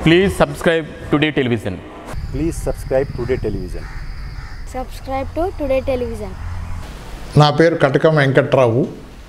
Please subscribe Today Television. Please subscribe Today Television. subscribe to Today Television. నా పేరు కటకం వెంకట్రావు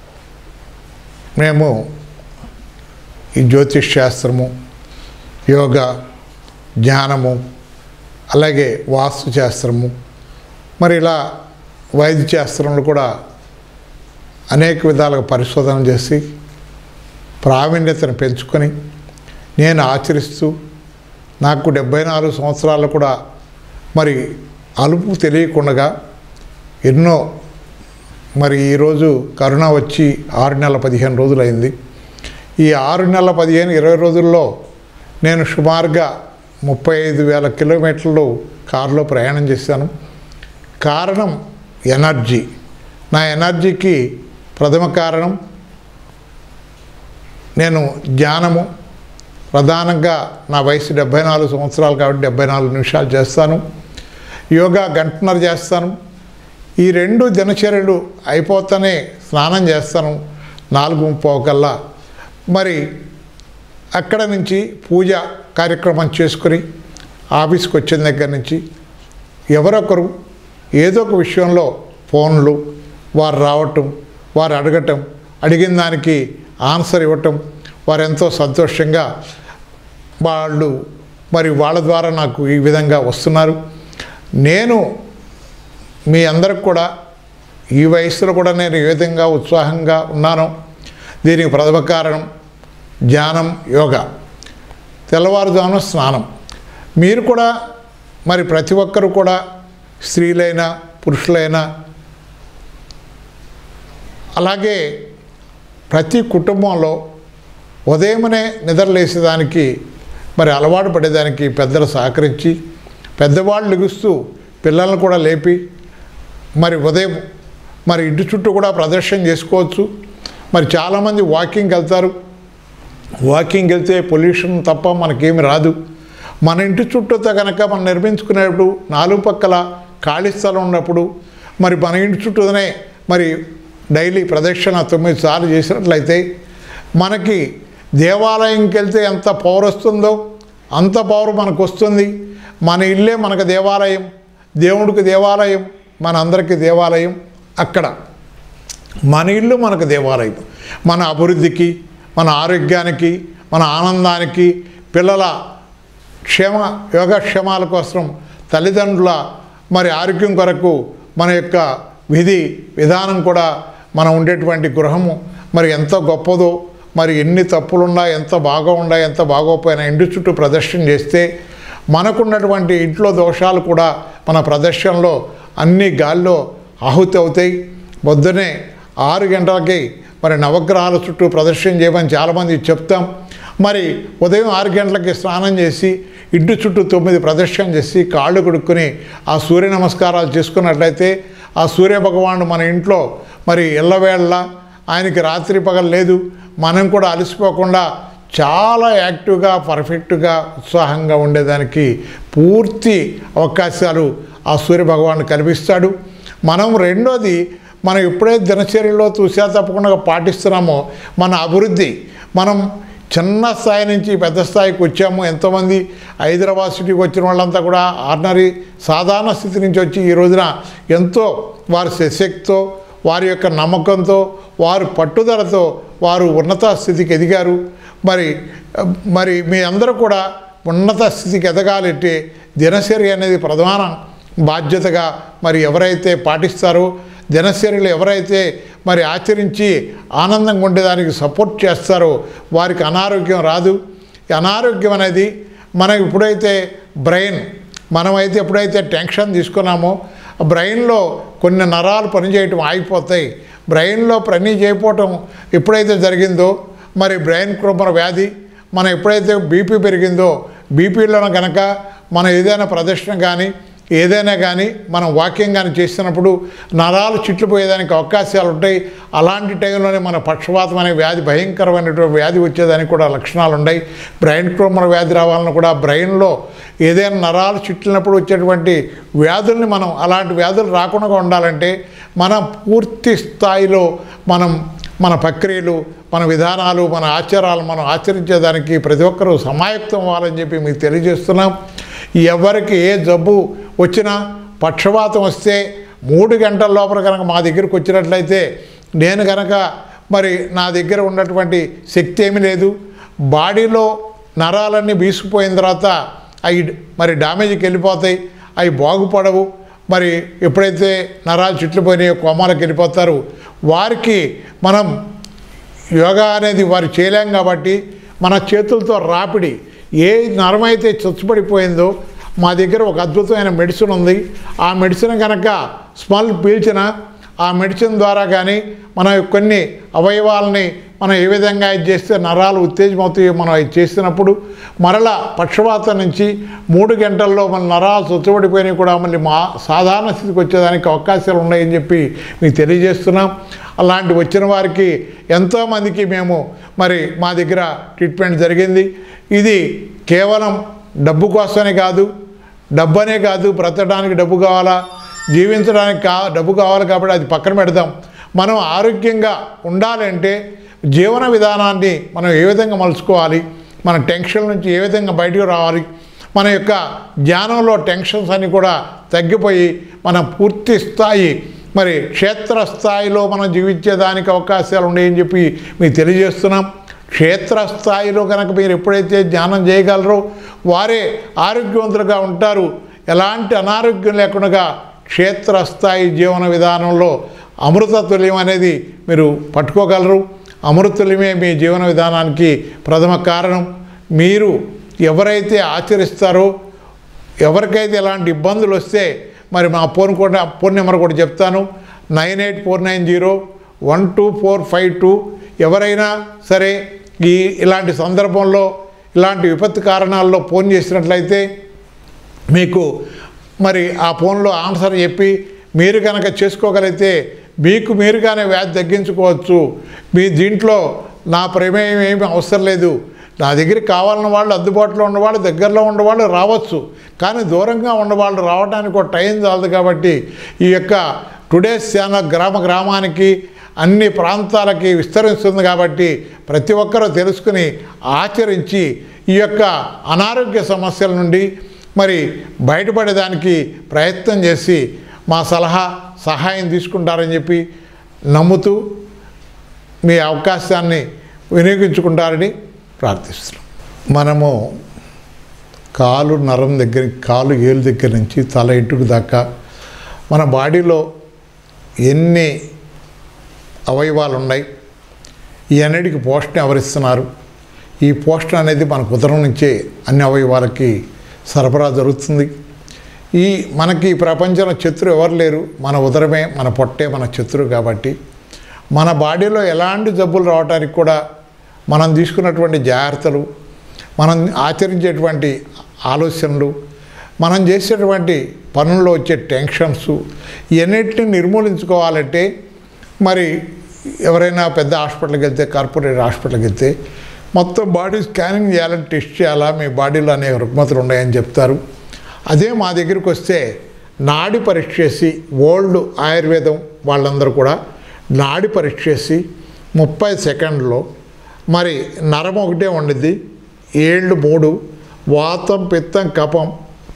మేము ఈ జ్యోతిష్ శాస్త్రము యోగా జ్ఞానము అలాగే వాస్తు శాస్త్రము మరి ఇలా వైద్య శాస్త్రంలో కూడా అనేక విధాలుగా పరిశోధన చేసి ప్రావీణ్యతను పెంచుకొని నేను ఆచరిస్తూ నాకు డెబ్బై నాలుగు సంవత్సరాలు కూడా మరి అలుపు తెలియకుండా ఎన్నో మరి ఈరోజు కరోనా వచ్చి ఆరు నెలల పదిహేను రోజులు అయింది ఈ ఆరు నెలల పదిహేను ఇరవై రోజుల్లో నేను సుమారుగా ముప్పై ఐదు వేల కిలోమీటర్లు కారులో ప్రయాణం చేశాను కారణం ఎనర్జీ నా ఎనర్జీకి ప్రథమ కారణం నేను ధ్యానము ప్రధానంగా నా వయసు డెబ్బై నాలుగు సంవత్సరాలు కాబట్టి డెబ్బై నాలుగు నిమిషాలు చేస్తాను యోగా గంటన్నర చేస్తాను ఈ రెండు దినచర్యలు అయిపోతానే స్నానం చేస్తాను నాలుగు ముప్పావు కల్లా మరి అక్కడ నుంచి పూజ కార్యక్రమం చేసుకొని ఆఫీస్కి వచ్చిన దగ్గర నుంచి ఎవరొకరు ఏదో ఒక విషయంలో ఫోన్లు వారు రావటం వారు అడగటం అడిగిన దానికి ఆన్సర్ ఇవ్వటం వారు ఎంతో సంతోషంగా వాళ్ళు మరి వాళ్ళ ద్వారా నాకు ఈ విధంగా వస్తున్నారు నేను మీ అందరికి కూడా ఈ వయసులో కూడా నేను ఏ విధంగా ఉత్సాహంగా ఉన్నానో దీనికి ప్రథమ కారణం ధ్యానం యోగా తెల్లవారుజామున స్నానం మీరు కూడా మరి ప్రతి ఒక్కరు కూడా స్త్రీలైనా పురుషులైనా అలాగే ప్రతి కుటుంబంలో ఉదయమునే నిద్రలేసేదానికి మరి అలవాటు పడేదానికి పెద్దలు సహకరించి పెద్దవాళ్ళు లెగుస్తూ పిల్లలను కూడా లేపి మరి ఉదయం మరి ఇంటి చుట్టూ కూడా ప్రదర్శన చేసుకోవచ్చు మరి చాలామంది వాకింగ్కి వెళ్తారు వాకింగ్ వెళ్తే పొల్యూషన్ తప్ప మనకేమి రాదు మన ఇంటి చుట్టూతో కనుక మనం నిర్మించుకునేప్పుడు నాలుగు పక్కల ఖాళీ స్థలం ఉన్నప్పుడు మరి మన ఇంటి చుట్టూనే మరి డైలీ ప్రదక్షిణ తొమ్మిది సార్లు చేసినట్లయితే మనకి దేవాలయంకి వెళ్తే ఎంత పవర్ వస్తుందో అంత పవర్ మనకు వస్తుంది మన ఇల్లే మనకు దేవాలయం దేవుడికి దేవాలయం మన అందరికీ దేవాలయం అక్కడ మన ఇల్లు మనకు దేవాలయం మన అభివృద్ధికి మన ఆరోగ్యానికి మన ఆనందానికి పిల్లల క్షేమ యోగక్షేమాల కోసం తల్లిదండ్రుల మరి ఆరోగ్యం కొరకు మన యొక్క విధి విధానం కూడా మనం ఉండేటువంటి గృహము మరి ఎంత గొప్పదో మరి ఎన్ని తప్పులున్నా ఎంత బాగా ఉండా ఎంత బాగోపోయినా ఇంటి చుట్టూ ప్రదర్శన చేస్తే మనకున్నటువంటి ఇంట్లో దోషాలు కూడా మన ప్రదర్శనలో అన్ని గాల్లో ఆహుతి అవుతాయి పొద్దునే ఆరు గంటలకి మరి నవగ్రహాల చుట్టూ ప్రదర్శన చేయమని చాలామంది చెప్తాం మరి ఉదయం ఆరు గంటలకి స్నానం చేసి ఇంటి చుట్టూ తొమ్మిది ప్రదర్శన చేసి కాళ్ళు కొడుక్కుని ఆ సూర్య నమస్కారాలు చేసుకున్నట్లయితే ఆ సూర్య భగవానుడు మన ఇంట్లో మరి ఎల్లవేళ్ళ ఆయనకి రాత్రి పగలు లేదు మనం కూడా అలసిపోకుండా చాలా యాక్టివ్గా పర్ఫెక్ట్గా ఉత్సాహంగా ఉండేదానికి పూర్తి అవకాశాలు ఆ సూర్య భగవాను కల్పిస్తాడు మనం రెండోది మనం ఎప్పుడైతే దినచర్యలో చూసా తప్పకుండా పాటిస్తున్నామో మన అభివృద్ధి మనం చిన్న స్థాయి నుంచి పెద్ద స్థాయికి వచ్చాము ఎంతోమంది హైదరాబాద్ సిటీకి వచ్చిన వాళ్ళంతా కూడా ఆర్డినరీ సాధారణ స్థితి నుంచి వచ్చి ఈ రోజున ఎంతో వారి శక్తితో వారి యొక్క నమ్మకంతో వారు పట్టుదలతో వారు ఉన్నత స్థితికి ఎదిగారు మరి మరి మీ అందరూ కూడా ఉన్నత స్థితికి ఎదగాలంటే దినచర్య అనేది ప్రధాన బాధ్యతగా మరి ఎవరైతే పాటిస్తారో దినచర్యలు ఎవరైతే మరి ఆచరించి ఆనందంగా ఉండేదానికి సపోర్ట్ చేస్తారో వారికి అనారోగ్యం రాదు ఈ అనారోగ్యం అనేది మనం ఎప్పుడైతే బ్రెయిన్ మనమైతే ఎప్పుడైతే టెన్షన్ తీసుకున్నామో బ్రెయిన్లో కొన్ని నరాలు పనిచేయటం ఆగిపోతాయి బ్రెయిన్లో పని చేయకపోవటం ఎప్పుడైతే జరిగిందో మరి బ్రెయిన్ క్రోమర వ్యాధి మనం ఎప్పుడైతే బీపీ పెరిగిందో బీపీలో కనుక మనం ఏదైనా ప్రదర్శన కానీ ఏదైనా కానీ మనం వాక్యం కానీ చేసినప్పుడు నరాలు చిట్లిపోయేదానికి అవకాశాలు ఉంటాయి అలాంటి టైంలోనే మన పక్షవాతం అనే వ్యాధి భయంకరమైనటువంటి వ్యాధి వచ్చేదానికి కూడా లక్షణాలు ఉన్నాయి బ్రెయిన్ క్రోమర్ వ్యాధి రావాలని కూడా బ్రెయిన్లో ఏదైనా నరాలు చిట్లినప్పుడు వచ్చేటువంటి వ్యాధుల్ని మనం అలాంటి వ్యాధులు రాకుండా ఉండాలంటే మనం పూర్తి స్థాయిలో మనం మన ప్రక్రియలు మన విధానాలు మన ఆచారాలు మనం ఆచరించేదానికి ప్రతి ఒక్కరూ సమాయుక్తం అవ్వాలని చెప్పి మీకు తెలియజేస్తున్నాం ఎవరికి ఏ జబ్బు వచ్చినా పక్షవాతం వస్తే మూడు గంటల లోపల కనుక మా దగ్గరికి వచ్చినట్లయితే నేను కనుక మరి నా దగ్గర ఉన్నటువంటి శక్తి ఏమీ లేదు బాడీలో నరాలన్నీ బీసుకుపోయిన తర్వాత అవి మరి డ్యామేజ్కి వెళ్ళిపోతాయి అవి బాగుపడవు మరి ఎప్పుడైతే నరాలు చుట్లిపోయినాయో కోమాలకు వెళ్ళిపోతారు వారికి మనం యోగా అనేది వారు చేయలేం కాబట్టి మన చేతులతో రాపిడి ఏ నరమైతే చచ్చుపడిపోయిందో మా దగ్గర ఒక అద్భుతమైన మెడిసిన్ ఉంది ఆ మెడిసిన్ కనుక స్మెల్ పీల్చిన ఆ మెడిసిన్ ద్వారా కానీ మన కొన్ని అవయవాలని మనం ఏ విధంగా ఇది చేస్తే నరాలు ఉత్తేజమవుతాయో మనం ఇది చేసినప్పుడు మరల పక్షవాతం నుంచి మూడు గంటల్లో మన నరాలు చొచ్చుబడిపోయినవి కూడా మళ్ళీ మా సాధారణ స్థితికి వచ్చేదానికి అవకాశాలు ఉన్నాయని చెప్పి మీకు తెలియజేస్తున్నాం అలాంటి వచ్చిన వారికి ఎంతోమందికి మేము మరి మా దగ్గర ట్రీట్మెంట్ జరిగింది ఇది కేవలం డబ్బు కోసమే కాదు డబ్బు అనే కాదు బ్రతకడానికి డబ్బు కావాలా జీవించడానికి కా డబ్బు కావాలి కాబట్టి అది పక్కన పెడదాం మనం ఆరోగ్యంగా ఉండాలంటే జీవన విధానాన్ని మనం ఏ విధంగా మలుచుకోవాలి మన టెన్షన్ నుంచి ఏ విధంగా బయటకు రావాలి మన యొక్క జ్ఞానంలో టెన్షన్స్ అన్నీ కూడా తగ్గిపోయి మనం పూర్తి స్థాయి మరి క్షేత్ర స్థాయిలో మనం జీవించేదానికి అవకాశాలు ఉన్నాయని చెప్పి మీకు తెలియజేస్తున్నాం క్షేత్రస్థాయిలో కనుక మీరు ఎప్పుడైతే ధ్యానం చేయగలరో వారే ఆరోగ్యవంతులుగా ఉంటారు ఎలాంటి అనారోగ్యం లేకుండా క్షేత్రస్థాయి జీవన విధానంలో అమృతతుల్యం అనేది మీరు పట్టుకోగలరు అమృతుల్యమే మీ జీవన విధానానికి ప్రథమ కారణం మీరు ఎవరైతే ఆచరిస్తారో ఎవరికైతే ఎలాంటి ఇబ్బందులు వస్తే మరి మా ఫోన్ కూడా ఫోన్ నెంబర్ కూడా చెప్తాను nine eight four nine zero one two four five two ఎవరైనా సరే ఈ ఇలాంటి సందర్భంలో ఇలాంటి విపత్తు కారణాల్లో ఫోన్ చేసినట్లయితే మీకు మరి ఆ ఫోన్లో ఆన్సర్ చెప్పి మీరు కనుక చేసుకోగలిగితే మీకు మీరుగానే వ్యాధి తగ్గించుకోవచ్చు మీ దీంట్లో నా ప్రమేయం ఏమీ అవసరం లేదు నా దగ్గరికి కావాలన్న వాళ్ళు అందుబాటులో ఉన్నవాళ్ళు దగ్గరలో ఉన్నవాళ్ళు రావచ్చు కానీ దూరంగా ఉన్నవాళ్ళు రావడానికి ఒక టైం చాలదు కాబట్టి ఈ యొక్క టుడేస్ ఛానల్ గ్రామ గ్రామానికి అన్ని ప్రాంతాలకి విస్తరిస్తుంది కాబట్టి ప్రతి ఒక్కరూ తెలుసుకుని ఆచరించి ఈ యొక్క అనారోగ్య సమస్యల నుండి మరి బయటపడేదానికి ప్రయత్నం చేసి మా సలహా సహాయం తీసుకుంటారని చెప్పి నమ్ముతూ మీ అవకాశాన్ని వినియోగించుకుంటారని ప్రార్థిస్తున్నాం మనము కాలు నరం దగ్గర కాలు ఏలు దగ్గర నుంచి తల ఇంటుకు దాకా మన బాడీలో ఎన్ని అవయవాలు ఉన్నాయి ఈ అన్నిటికి పోషణ ఎవరిస్తున్నారు ఈ పోషణ అనేది మన ఉదరం నుంచే అన్ని అవయవాలకి సరఫరా జరుగుతుంది ఈ మనకి ఈ ప్రపంచంలో శత్రువు ఎవరు లేరు మన ఉదరమే మన పొట్టే మన శత్రువు కాబట్టి మన బాడీలో ఎలాంటి జబ్బులు రావడానికి కూడా మనం తీసుకున్నటువంటి జాగ్రత్తలు మనం ఆచరించేటువంటి ఆలోచనలు మనం చేసేటువంటి పనుల్లో వచ్చే టెన్షన్స్ ఇవన్నిటిని నిర్మూలించుకోవాలంటే మరి ఎవరైనా పెద్ద హాస్పిటల్కి వెళ్తే కార్పొరేట్ హాస్పిటల్కి వెళ్తే మొత్తం బాడీ స్కానింగ్ చేయాలని టెస్ట్ చేయాలా మీ బాడీలో అనేక రుగ్మతలు ఉన్నాయని చెప్తారు అదే మా దగ్గరికి వస్తే నాడి పరీక్ష చేసి ఓల్డ్ ఆయుర్వేదం వాళ్ళందరూ కూడా నాడి పరీక్ష చేసి ముప్పై సెకండ్లో మరి నరం ఒకటే ఉండిద్ది ఏళ్ళు మూడు వాతం పిత్తం కఫం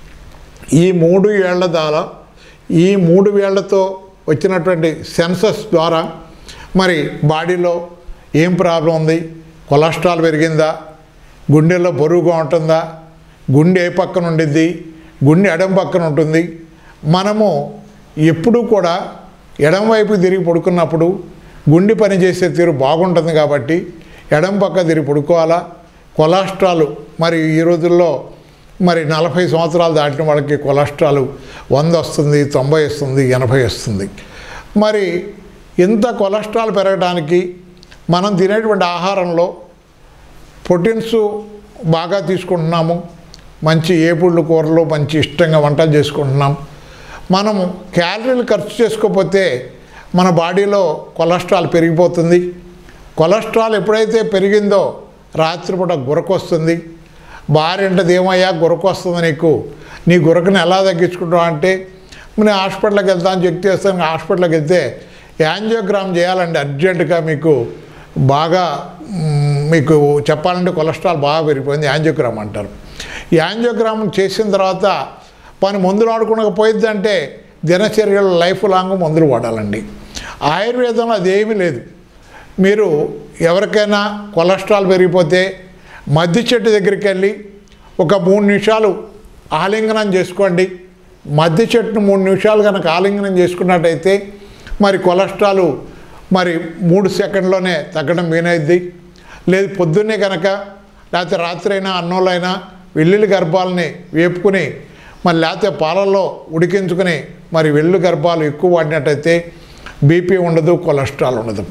ఈ మూడు ఏళ్ల ద్వారా ఈ మూడు వేళ్లతో వచ్చినటువంటి సెన్సస్ ద్వారా మరి బాడీలో ఏం ప్రాబ్లం ఉంది కొలెస్ట్రాల్ పెరిగిందా గుండెల్లో బరువుగా ఉంటుందా గుండె ఏ పక్కన ఉండిద్ది గుండె ఎడం పక్కన ఉంటుంది మనము ఎప్పుడూ కూడా ఎడం వైపు తిరిగి పడుకున్నప్పుడు గుండె పని చేసే తీరు బాగుంటుంది కాబట్టి ఎడం పక్క తిరిగి పడుకోవాలా కొలెస్ట్రాల్ మరి ఈ రోజుల్లో మరి నలభై సంవత్సరాలు దాటిన వాళ్ళకి కొలెస్ట్రాల్ వంద వస్తుంది తొంభై వస్తుంది ఎనభై వస్తుంది మరి ఇంత కొలెస్ట్రాల్ పెరగడానికి మనం తినేటువంటి ఆహారంలో ప్రోటీన్స్ బాగా తీసుకుంటున్నాము మంచి ఏపుళ్ళు కూరలు మంచి ఇష్టంగా వంటలు చేసుకుంటున్నాం మనము క్యాలరీలు ఖర్చు చేసుకోకపోతే మన బాడీలో కొలెస్ట్రాల్ పెరిగిపోతుంది కొలెస్ట్రాల్ ఎప్పుడైతే పెరిగిందో రాత్రిపూట గురకొస్తుంది భార్యంటది ఏమయ్యా గురక వస్తుంది నీకు నీ గురకని ఎలా తగ్గించుకుంటావు అంటే నేను హాస్పిటల్కి వెళ్తాను చెక్ చేస్తాను హాస్పిటల్కి వెళ్తే యాంజియోగ్రామ్ చేయాలండి అర్జెంటుగా మీకు బాగా మ్, మీకు చెప్పాలంటే కొలెస్ట్రాల్ బాగా పెరిగిపోయింది యాంజియోగ్రామ్ అంటారు ఈ యాంజియోగ్రామ్ చేసిన తర్వాత పని మందులు ఆడుకోకపోయిద్ది అంటే దినచర్యలో లైఫ్ లాంగ్ మందులు వాడాలండి ఆయుర్వేదంలో అదేమీ లేదు మీరు ఎవరికైనా కొలెస్ట్రాల్ పెరిగిపోతే మద్ది చెట్టు దగ్గరికి వెళ్ళి ఒక మూడు నిమిషాలు ఆలింగనం చేసుకోండి మద్ది చెట్టును మూడు నిమిషాలు కనుక ఆలింగనం చేసుకున్నట్టయితే మరి కొలెస్ట్రాల్ మరి మూడు సెకండ్లోనే తగ్గడం వీనైద్ది లేదు పొద్దున్నే కనుక లేకపోతే రాత్రి అయినా అన్నంలో అయినా వెల్లుల్లి గర్భాలని వేపుకుని మరి లేకపోతే పాలల్లో ఉడికించుకుని మరి వెల్లు గర్భాలు ఎక్కువ వాడినట్టయితే బీపీ ఉండదు కొలెస్ట్రాల్ ఉండదు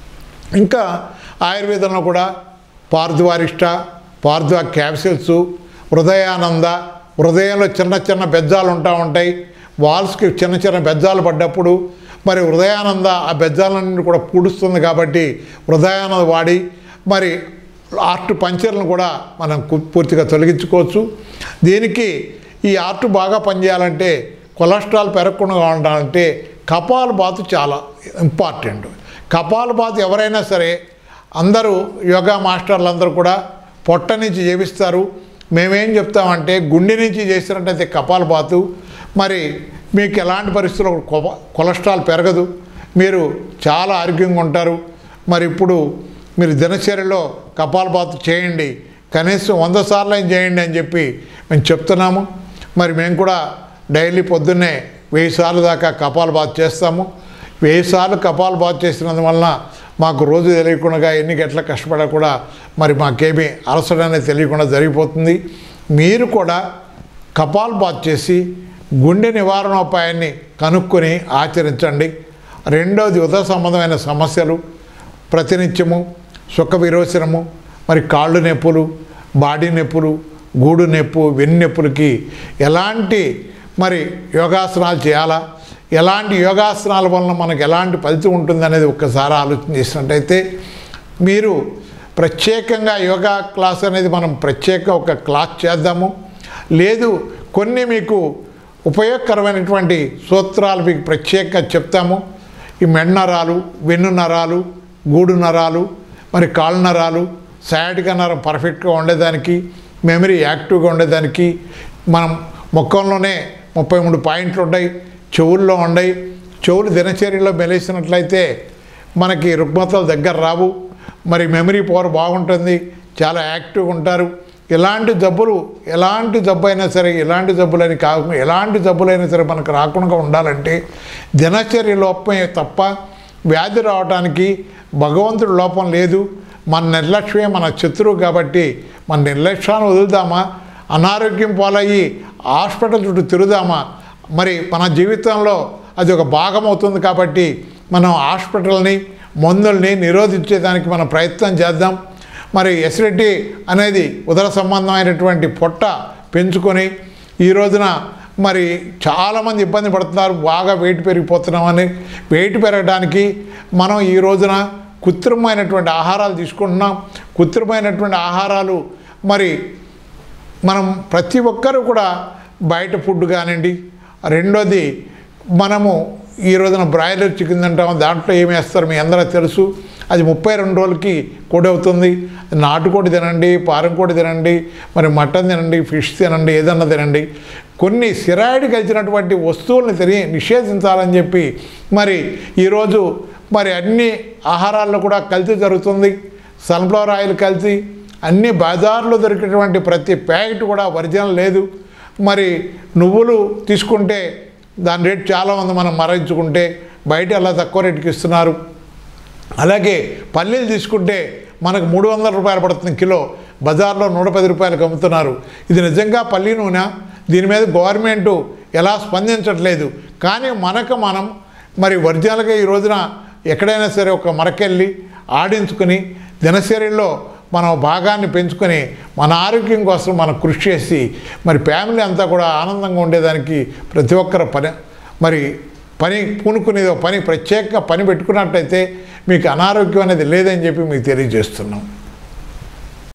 ఇంకా ఆయుర్వేదంలో కూడా పార్థవారిష్ట పార్థవ క్యాప్సిల్స్ హృదయానంద హృదయంలో చిన్న చిన్న బెజ్జాలు ఉంటా ఉంటాయి వాల్స్కి చిన్న చిన్న బెజ్జాలు పడ్డప్పుడు మరి హృదయానంద ఆ బెజ్జాలన్నీ కూడా పూడుస్తుంది కాబట్టి హృదయానంద వాడి మరి ఆర్ట్ పంచర్లను కూడా మనం కు- పూర్తిగా తొలగించుకోవచ్చు దీనికి ఈ ఆర్ట్ బాగా పనిచేయాలంటే కొలెస్ట్రాల్ పెరగకుండా ఉండాలంటే కపాల బాతు చాలా ఇంపార్టెంట్ కపాల బాతు ఎవరైనా సరే అందరూ యోగా మాస్టర్లు అందరూ కూడా పొట్ట నుంచి చేపిస్తారు మేమేం చెప్తామంటే గుండె నుంచి చేసినట్టయితే కపాల బాతు మరి మీకు ఎలాంటి పరిస్థితుల్లో కొ- కొలెస్ట్రాల్ పెరగదు మీరు చాలా ఆరోగ్యంగా ఉంటారు మరి ఇప్పుడు మీరు దినచర్యలో కపాలపాతు చేయండి కనీసం వంద సార్లు అయినా చేయండి అని చెప్పి మేము చెప్తున్నాము మరి మేము కూడా డైలీ పొద్దున్నే వెయ్యి సార్లు దాకా కపాలపాతు చేస్తాము వెయ్యి సార్లు కపాలపాతు చేసినందువలన మాకు రోజు తెలియకుండా ఎన్ని గంటల కష్టపడా కూడా మరి మాకేమీ అలసట అనేది తెలియకుండా జరిగిపోతుంది మీరు కూడా కపాలపాతు చేసి గుండె నివారణోపాయాన్ని కనుక్కొని ఆచరించండి రెండవది ఉదర సంబంధమైన సమస్యలు ప్రతినిత్యము సుఖ విరోచనము మరి కాళ్ళు నొప్పులు బాడీ నొప్పులు గూడు నొప్పు వెన్నొప్పులకి ఎలాంటి మరి యోగాసనాలు చేయాలా ఎలాంటి యోగాసనాల వలన మనకు ఎలాంటి ఫలితం ఉంటుందనేది ఒక్కసారి ఆలోచన చేసినట్టయితే మీరు ప్రత్యేకంగా యోగా క్లాస్ అనేది మనం ప్రత్యేక ఒక క్లాస్ చేద్దాము లేదు కొన్ని మీకు ఉపయోగకరమైనటువంటి సూత్రాలు మీకు ప్రత్యేకంగా చెప్తాము ఈ మెడ నరాలు వెన్ను నరాలు గూడు నరాలు మరి కాళ్ళు నరాలు సయాటిక నరం పర్ఫెక్ట్గా ఉండేదానికి మెమరీ యాక్టివ్గా ఉండేదానికి మనం ముఖంలోనే ముప్పై మూడు పాయింట్లు ఉంటాయి చెవుల్లో ఉన్నాయి చెవులు దినచర్యలో మెలేసినట్లయితే మనకి రుగ్మతలు దగ్గర రావు మరి మెమరీ పవర్ బాగుంటుంది చాలా యాక్టివ్గా ఉంటారు ఎలాంటి జబ్బులు ఎలాంటి జబ్బు అయినా సరే ఎలాంటి జబ్బులని కాకుండా ఎలాంటి జబ్బులైనా సరే మనకు రాకుండా ఉండాలంటే దినచర్య లోపమే తప్ప వ్యాధి రావడానికి భగవంతుడి లోపం లేదు మన నిర్లక్ష్యమే మన శత్రువు కాబట్టి మన నిర్లక్ష్యాన్ని వదులుదామా అనారోగ్యం పాలయ్యి హాస్పిటల్ చుట్టూ తిరుగుదామా మరి మన జీవితంలో అది ఒక భాగం అవుతుంది కాబట్టి మనం హాస్పిటల్ని మందుల్ని నిరోధించేదానికి మనం ప్రయత్నం చేద్దాం మరి ఎసిడిటీ అనేది ఉదర సంబంధమైనటువంటి పొట్ట పెంచుకొని ఈ రోజున మరి చాలామంది ఇబ్బంది పడుతున్నారు బాగా వెయిట్ పెరిగిపోతున్నామని వెయిట్ పెరగడానికి మనం ఈ రోజున కృత్రిమమైనటువంటి ఆహారాలు తీసుకుంటున్నాం కృత్రిమమైనటువంటి ఆహారాలు మరి మనం ప్రతి ఒక్కరు కూడా బయట ఫుడ్ కానివ్వండి రెండోది మనము ఈ రోజున బ్రాయిలర్ చికెన్ తింటాం దాంట్లో ఏమి వేస్తారు మీ అందరూ తెలుసు అది ముప్పై రెండు రోజులకి కోడి అవుతుంది నాటుకోడి తినండి పారంకోడి తినండి మరి మటన్ తినండి ఫిష్ తినండి ఏదన్నా తినండి కొన్ని సిరాయిడ్ కలిసినటువంటి వస్తువుల్ని తిని నిషేధించాలని చెప్పి మరి ఈరోజు మరి అన్ని ఆహారాల్లో కూడా కల్తీ జరుగుతుంది సన్ఫ్లవర్ ఆయిల్ కల్తీ అన్ని బజార్లో దొరికేటువంటి ప్రతి ప్యాకెట్ కూడా ఒరిజినల్ లేదు మరి నువ్వులు తీసుకుంటే దాని రేట్ చాలామంది మనం మరణించుకుంటే బయట అలా తక్కువ రేటుకి ఇస్తున్నారు అలాగే పల్లీలు తీసుకుంటే మనకు మూడు వందల రూపాయలు పడుతుంది కిలో బజార్లో నూట పది రూపాయలకు అమ్ముతున్నారు ఇది నిజంగా పల్లీ నూనె దీని మీద గవర్నమెంట్ ఎలా స్పందించట్లేదు కానీ మనకు మనం మరి ఒరిజినల్గా ఈ రోజున ఎక్కడైనా సరే ఒక మరకెళ్ళి ఆడించుకుని దినచర్యల్లో మనం భాగాన్ని పెంచుకొని మన ఆరోగ్యం కోసం మనం కృషి చేసి మరి ఫ్యామిలీ అంతా కూడా ఆనందంగా ఉండేదానికి ప్రతి ఒక్కరు పని మరి పని పూనుకునేదో పని ప్రత్యేకంగా పని పెట్టుకున్నట్టయితే మీకు అనారోగ్యం అనేది లేదని చెప్పి మీకు తెలియజేస్తున్నాం